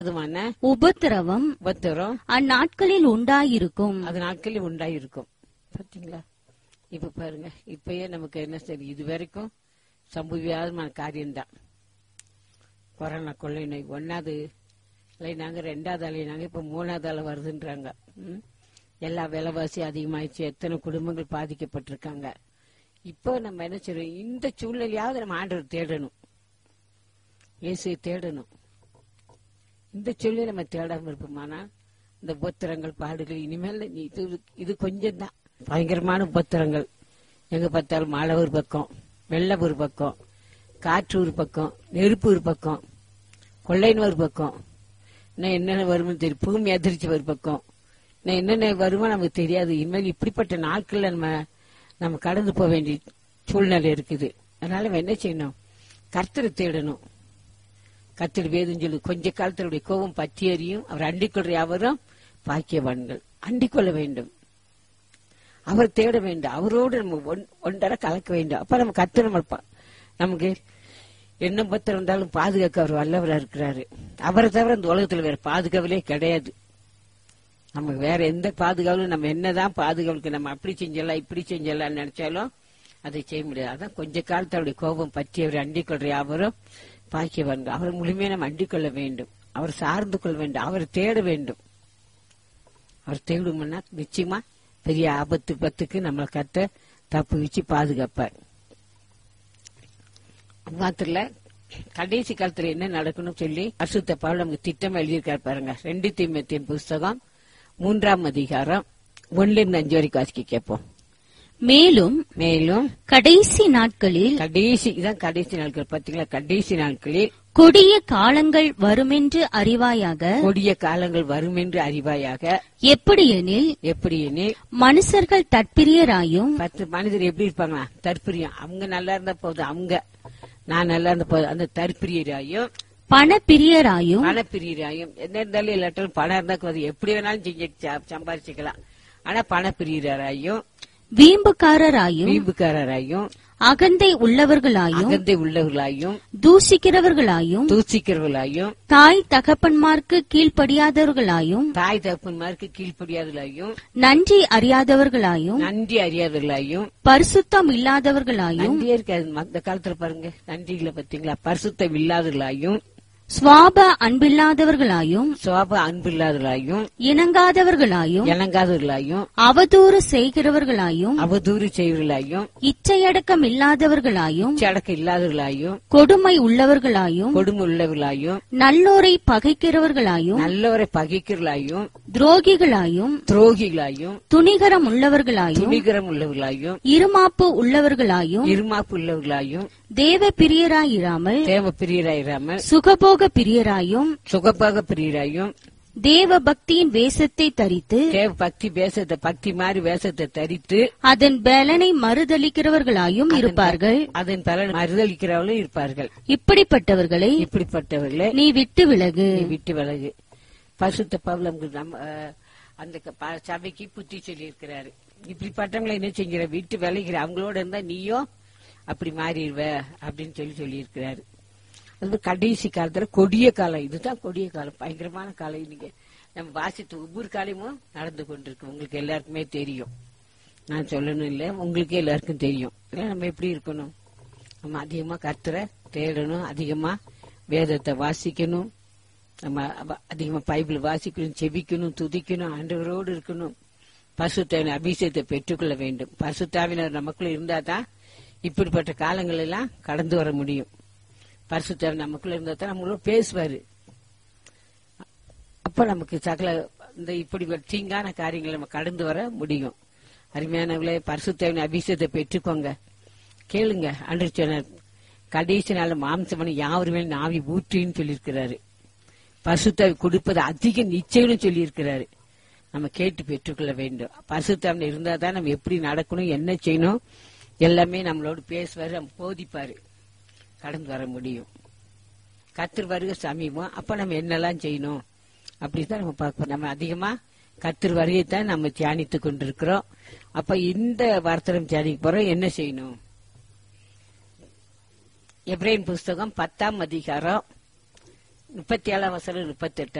அதுமான உபத்திரவம் உபத்திரம் அந்நாட்களில் உண்டாயிருக்கும் அது நாட்களில் உண்டாயிருக்கும் பாத்தீங்களா இப்ப பாருங்க இப்பயே நமக்கு என்ன சரி இது வரைக்கும் சம்பவியாதமான காரியம்தான் கொரோனா கொள்ளை நோய் ஒன்னாவது அலைனாங்க ரெண்டாவது அலைனாங்க இப்ப மூணாவது அலை வருதுன்றாங்க ம்? எல்லா விலைவாசி அதிகமாயிடுச்சு எத்தனை குடும்பங்கள் பாதிக்கப்பட்டிருக்காங்க இப்போ நம்ம என்ன செய்றோம் இந்த சூழ்நிலையாவது நம்ம ஆண்டவர் தேடணும் இயேசுவை தேடணும் இந்த சொல்லி நம்ம தேடாம இருப்போமானா இந்த உபத்திரங்கள் பாடுகள் இனிமேல் நீ இது இது கொஞ்சம் தான் பயங்கரமான உபத்திரங்கள் எங்க பார்த்தாலும் மழை ஒரு பக்கம் வெள்ளம் ஒரு பக்கம் காற்று ஒரு பக்கம் நெருப்பு ஒரு பக்கம் கொள்ளைன்னு ஒரு பக்கம் இன்னும் என்னென்ன வருமோ தெரியும் பூமி அதிர்ச்சி ஒரு பக்கம் இன்னும் என்னென்ன வருமோ நமக்கு தெரியாது இனிமேல் இப்படிப்பட்ட நாட்கள்ல நம்ம நம்ம கடந்து போக வேண்டிய சூழ்நிலை இருக்குது அதனால நம்ம என்ன செய்யணும் கர்த்தரை தேடணும் கத்திரி வேதம் சொல்லு கொஞ்ச காலத்தினுடைய கோபம் பற்றி எறியும் அவர் அண்டிக்கொள்ற யாவரும் பாக்கியவான்கள் அண்டிக்கொள்ள வேண்டும் அவர் தேட வேண்டும் அவரோடு நம்ம ஒன்- ஒன்றரை கலக்க வேண்டும் அப்ப நம்ம கத்து நம்ம பா- நமக்கு என்ன பத்திரம் இருந்தாலும் பாதுகாக்க அவர் வல்லவரா இருக்கிறாரு அவரை தவிர இந்த உலகத்துல வேற பாதுகாவலே கிடையாது நமக்கு வேற எந்த பாதுகாவலும் நம்ம என்னதான் பாதுகாவலுக்கு நம்ம அப்படி செஞ்சலாம் இப்படி செஞ்சலாம் நினைச்சாலும் அதை செய்ய முடியாது அதான் கொஞ்ச காலத்தோடைய கோபம் பற்றி அவர் அண்டிக் கொள்ற யாவரும் பாக்கியவான்கள் அவர் முழுமையா நம்ம அண்டிக் கொள்ள வேண்டும் அவர் சார்ந்து கொள்ள வேண்டும் அவரை தேட வேண்டும் அவர் தேடும்னா நிச்சயமா பெரிய ஆபத்து பத்துக்கு நம்மளை கத்த தப்பு வச்சு பாதுகாப்பார் மாத்திரல கடைசி காலத்துல என்ன நடக்கணும் சொல்லி அசுத்த பவுல் நமக்கு திட்டம் எழுதியிருக்காரு பாருங்க ரெண்டு தீமத்தின் புஸ்தகம் மூன்றாம் அதிகாரம் ஒன்னுல இருந்து அஞ்சு வரைக்கும் வாசிக்க கேட்போம் மேலும் மேலும் கடைசி நாட்களில் கடைசி இதான் கடைசி நாட்கள் பாத்தீங்களா கடைசி நாட்களில் கொடிய காலங்கள் வருமென்று அறிவாயாக கொடிய காலங்கள் வரும் என்று அறிவாயாக எப்படியெனில் எப்படி எனில் மனுஷர்கள் தற்பிரியராயும் பத்து மனிதர் எப்படி இருப்பாங்களா தற்பிரியம் அவங்க நல்லா இருந்தா போதும் அவங்க நான் நல்லா இருந்த போதும் அந்த தற்பிரியராயும் பணப்பிரியராயும் பணப்பிரியராயும் என்ன இருந்தாலும் இல்லாட்டாலும் பணம் இருந்தா போதும் எப்படி வேணாலும் செஞ்சு ச- சம்பாரிச்சுக்கலாம் ஆனா பணப்பிரியராயும் வீம்புக்காரராயும் வீம்புக்காரராயும் அகந்தை உள்ளவர்களாயும் அகந்தை உள்ளவர்களாயும் தூஷிக்கிறவர்களாயும் தூசிக்கிறவர்களாயும் தாய் தகப்பன்மார்க்கு கீழ்ப்படியாதவர்களாயும் தாய் தகப்பன்மாருக்கு கீழ்ப்படியாதவர்களாயும் நன்றி அறியாதவர்களாயும் நன்றி அறியாதவர்களாயும் பரிசுத்தம் இல்லாதவர்களாயும் நன்றியே இருக்காது அந்த காலத்துல பாருங்க நன்றிகளை பத்தீங்களா பரிசுத்தம் இல்லாதவர்களாயும் சுவாப அன்பில்லாதவர்களாயும் சோப அன்பு இல்லாதவர்களாயும் இணங்காதவர்களாயும் இணங்காதவர்களாயும் அவதூறு செய்கிறவர்களாயும் அவதூறு செய்வர்களாயும் இச்சையடக்கம் இல்லாதவர்களாயும் சடக்கு இல்லாதவர்களாயும் கொடுமை உள்ளவர்களாயும் கொடுமை உள்ளவர்களாயும் நல்லோரை பகைக்கிறவர்களாயும் நல்லவரை பகைக்கிறவர்களாயும் துரோகிகளாயும் துரோகிகளாயும் துணிகரம் உள்ளவர்களாயும் துணிகரம் உள்ளவர்களாயும் இருமாப்பு உள்ளவர்களாயும் இருமாப்பு உள்ளவர்களாயும் தேவ பிரியராயிராமல் தேவ பிரியராயிராமல் சுகபோக பிரியராயும் சுகப்பாக பிரியராயும் தேவ பக்தியின் வேஷத்தை தரித்து தேவ பக்தி வேஷத்தை பக்தி மாதிரி வேஷத்தை தரித்து அதன் பலனை மறுதளிக்கிறவர்களாயும் இருப்பார்கள் அதன் பலன் மறுதளிக்கிறவர்களும் இருப்பார்கள் இப்படிப்பட்டவர்களை இப்படிப்பட்டவர்களே நீ விட்டு விலகு நீ விட்டு விலகு பசுத்த பவுல் நமக்கு நம்ம அஹ், அந்த க- ப- சபைக்கு புத்தி சொல்லி இருக்கிறாரு இப்படிப்பட்டவங்களை என்ன செஞ்சிட விட்டு விலகிற அவங்களோட இருந்தா நீயும் அப்படி மாறிடுவ அப்படின்னு சொல்லி சொல்லி இருக்கிறாரு அது கடைசி காலத்துல கொடிய காலம் இதுதான் கொடிய காலம் பயங்கரமான காலம் இன்னைக்கு நம்ம வாசித்த ஒவ்வொரு காலமும் நடந்து கொண்டிருக்கு உங்களுக்கு எல்லாருக்குமே தெரியும் நான் சொல்லணும் இல்ல உங்களுக்கு எல்லாருக்கும் தெரியும் இல்ல, நம்ம எப்படி இருக்கணும் நம்ம அதிகமா கர்த்தரை தேடணும் அதிகமா வேதத்தை வாசிக்கணும் நம்ம அவ- அதிகமா பைபிள் வாசிக்கணும் செபிக்கணும் துதிக்கணும் ஆண்டவரோடு இருக்கணும் பசுத்தாவின் அபிஷேகத்தை பெற்றுக்கொள்ள வேண்டும் பசுத்தாவினர் நமக்குள்ள இருந்தாதான் இப்படிப்பட்ட காலங்கள் எல்லாம் கடந்து வர முடியும் பரிசுத்தாவின் நமக்குள்ள இருந்தா தான் நம்மளோட பேசுவாரு அப்ப நமக்கு சகல இந்த இப்படி ஒரு தீங்கான காரியங்களை நம்ம கடந்து வர முடியும் அருமையானவர்களே பரிசுத்தாவின் அபிஷேகத்தை பெற்றுக்கோங்க கேளுங்க அன்று சொன்னார் கடைசி நாள் மாம்சமனை யாவருமே நாவி ஊற்றின்னு சொல்லியிருக்கிறாரு பரிசுத்தாவி கொடுப்பது அதிக நிச்சயம்னு சொல்லியிருக்கிறாரு நம்ம கேட்டு பெற்றுக்கொள்ள வேண்டும் பரிசுத்தாவின் இருந்தா தான் நம்ம எப்படி நடக்கணும் என்ன செய்யணும் எல்லாமே நம்மளோட பேசுவாரு நம்ம போதிப்பாரு கடந்து வர முடியும் கத்தர் வருகை சமீபம் அப்ப நம்ம என்னெல்லாம் செய்யணும் அப்படிதான் நம்ம பார்க்கணும் நம்ம அதிகமா கத்தர் வருகை தான் நம்ம தியானித்து கொண்டிருக்கிறோம் அப்ப இந்த வார்த்தை நம்ம தியானிக்க போறோம் என்ன செய்யணும் எப்ரேன் புஸ்தகம் பத்தாம் அதிகாரம் முப்பத்தி ஏழாம் வசனம் முப்பத்தி